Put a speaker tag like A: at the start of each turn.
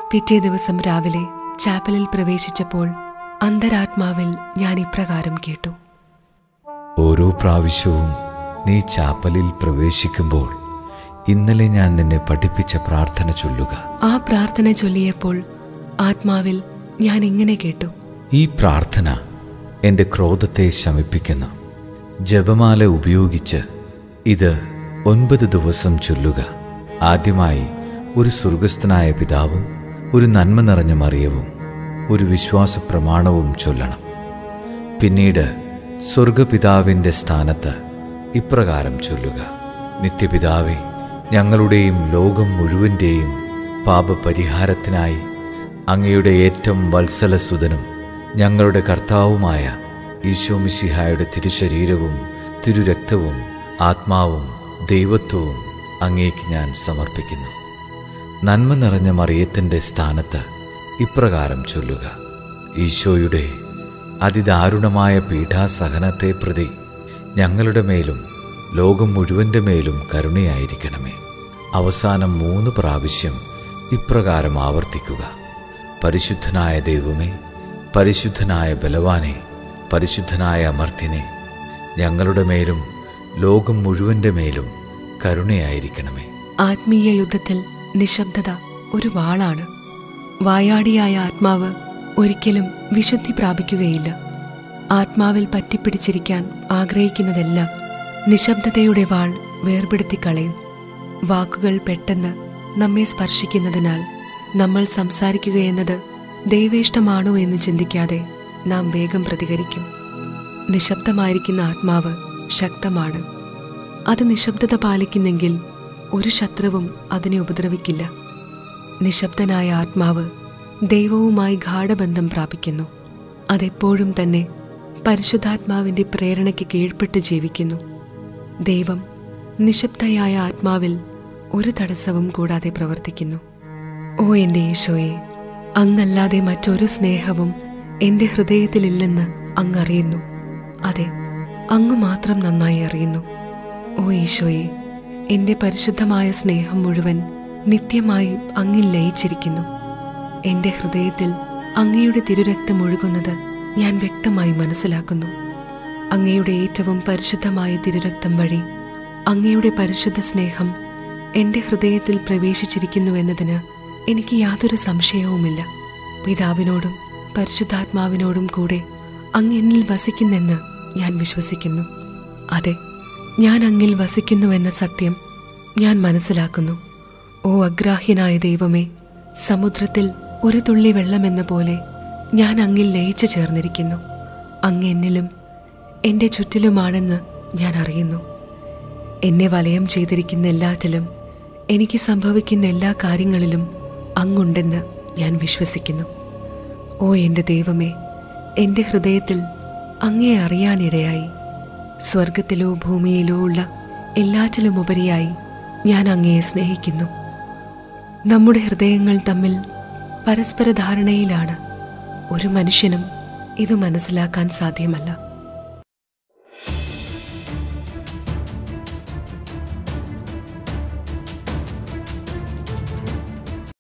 A: പിറ്റേ ദിവസം രാവിലെ ചാപ്പലിൽ പ്രവേശിച്ചപ്പോൾ അന്തരാത്മാവിൽ ഞാൻ ഇപ്രകാരം കേട്ടു
B: ഓരോ പ്രാവശ്യവും നീ ചാപ്പലിൽ പ്രവേശിക്കുമ്പോൾ ഇന്നലെ ഞാൻ നിന്നെ പഠിപ്പിച്ച പ്രാർത്ഥന ചൊല്ലുക
A: ആ പ്രാർത്ഥന ചൊല്ലിയപ്പോൾ ആത്മാവിൽ ഞാൻ ഇങ്ങനെ കേട്ടു
B: ഈ പ്രാർത്ഥന എൻ്റെ ക്രോധത്തെ ശമിപ്പിക്കുന്നു ജപമാല ഉപയോഗിച്ച് ഇത് ഒൻപത് ദിവസം ചൊല്ലുക ആദ്യമായി ഒരു സ്വർഗസ്ഥനായ പിതാവും ഒരു നന്മ നിറഞ്ഞ മറിയവും ഒരു വിശ്വാസ പ്രമാണവും ചൊല്ലണം പിന്നീട് സ്വർഗപിതാവിൻ്റെ സ്ഥാനത്ത് ഇപ്രകാരം ചൊല്ലുക നിത്യപിതാവേ ഞങ്ങളുടെയും ലോകം മുഴുവൻ്റെയും പാപപരിഹാരത്തിനായി അങ്ങയുടെ ഏറ്റവും വത്സലസുതനും ഞങ്ങളുടെ കർത്താവുമായ ഈശോമിശിഹായുടെ തിരുശരീരവും തിരുരക്തവും ആത്മാവും ദൈവത്വവും അങ്ങേക്ക് ഞാൻ സമർപ്പിക്കുന്നു നന്മ നിറഞ്ഞ മറിയത്തിൻ്റെ സ്ഥാനത്ത് ഇപ്രകാരം ചൊല്ലുക ഈശോയുടെ അതിദാരുണമായ പീഠാസഹനത്തെ പ്രതി ഞങ്ങളുടെ മേലും ലോകം മുഴുവൻ്റെ മേലും കരുണയായിരിക്കണമേ അവസാനം മൂന്ന് പ്രാവശ്യം ഇപ്രകാരം ആവർത്തിക്കുക പരിശുദ്ധനായ ദൈവമേ പരിശുദ്ധനായ ബലവാനെ പരിശുദ്ധനായ അമർത്തിനെ ഞങ്ങളുടെ മേലും ലോകം മുഴുവൻ്റെ മേലും കരുണയായിരിക്കണമേ
A: ആത്മീയ യുദ്ധത്തിൽ നിശബ്ദത ഒരു വാളാണ് വായാടിയായ ആത്മാവ് ഒരിക്കലും വിശുദ്ധി പ്രാപിക്കുകയില്ല ആത്മാവിൽ പറ്റിപ്പിടിച്ചിരിക്കാൻ ആഗ്രഹിക്കുന്നതെല്ലാം നിശബ്ദതയുടെ വാൾ വേർപെടുത്തി കളയും വാക്കുകൾ പെട്ടെന്ന് നമ്മെ സ്പർശിക്കുന്നതിനാൽ നമ്മൾ സംസാരിക്കുകയെന്നത് ദൈവേഷ്ടമാണോ എന്ന് ചിന്തിക്കാതെ നാം വേഗം പ്രതികരിക്കും നിശബ്ദമായിരിക്കുന്ന ആത്മാവ് ശക്തമാണ് അത് നിശബ്ദത പാലിക്കുന്നെങ്കിൽ ഒരു ശത്രുവും അതിനെ ഉപദ്രവിക്കില്ല നിശബ്ദനായ ആത്മാവ് ദൈവവുമായി ഗാഠബന്ധം പ്രാപിക്കുന്നു അതെപ്പോഴും തന്നെ പരിശുദ്ധാത്മാവിന്റെ പ്രേരണയ്ക്ക് കീഴ്പ്പെട്ട് ജീവിക്കുന്നു ദൈവം നിശബ്ദയായ ആത്മാവിൽ ഒരു തടസ്സവും കൂടാതെ പ്രവർത്തിക്കുന്നു ഓ എൻ്റെ ഈശോയെ അങ്ങല്ലാതെ മറ്റൊരു സ്നേഹവും എൻ്റെ ഹൃദയത്തിലില്ലെന്ന് അങ്ങ് അറിയുന്നു അതെ അങ്ങ് മാത്രം നന്നായി അറിയുന്നു ഓ ഈശോയെ എൻ്റെ പരിശുദ്ധമായ സ്നേഹം മുഴുവൻ നിത്യമായി അങ്ങിൽ ലയിച്ചിരിക്കുന്നു എൻ്റെ ഹൃദയത്തിൽ അങ്ങയുടെ തിരുരക്തം ഒഴുകുന്നത് ഞാൻ വ്യക്തമായി മനസ്സിലാക്കുന്നു അങ്ങയുടെ ഏറ്റവും പരിശുദ്ധമായ തിരുരക്തം വഴി അങ്ങയുടെ പരിശുദ്ധ സ്നേഹം എൻ്റെ ഹൃദയത്തിൽ പ്രവേശിച്ചിരിക്കുന്നുവെന്നതിന് എനിക്ക് യാതൊരു സംശയവുമില്ല പിതാവിനോടും പരിശുദ്ധാത്മാവിനോടും കൂടെ അങ്ങ് എന്നിൽ വസിക്കുന്നെന്ന് ഞാൻ വിശ്വസിക്കുന്നു അതെ ഞാൻ അങ്ങിൽ വസിക്കുന്നുവെന്ന സത്യം ഞാൻ മനസ്സിലാക്കുന്നു ഓ അഗ്രാഹ്യനായ ദൈവമേ സമുദ്രത്തിൽ ഒരു തുള്ളി വെള്ളമെന്ന പോലെ ഞാൻ അങ്ങിൽ ലയിച്ചു ചേർന്നിരിക്കുന്നു അങ്ങ് എന്നിലും എൻ്റെ ചുറ്റിലുമാണെന്ന് ഞാൻ അറിയുന്നു എന്നെ വലയം ചെയ്തിരിക്കുന്ന എല്ലാറ്റിലും എനിക്ക് സംഭവിക്കുന്ന എല്ലാ കാര്യങ്ങളിലും അങ്ങുണ്ടെന്ന് ഞാൻ വിശ്വസിക്കുന്നു ഓ എൻ്റെ ദൈവമേ എൻ്റെ ഹൃദയത്തിൽ അങ്ങേ അറിയാനിടയായി സ്വർഗത്തിലോ ഭൂമിയിലോ ഉള്ള എല്ലാറ്റിലും ഉപരിയായി ഞാൻ അങ്ങയെ സ്നേഹിക്കുന്നു നമ്മുടെ ഹൃദയങ്ങൾ തമ്മിൽ പരസ്പര ധാരണയിലാണ് ഒരു മനുഷ്യനും ഇത് മനസ്സിലാക്കാൻ സാധ്യമല്ല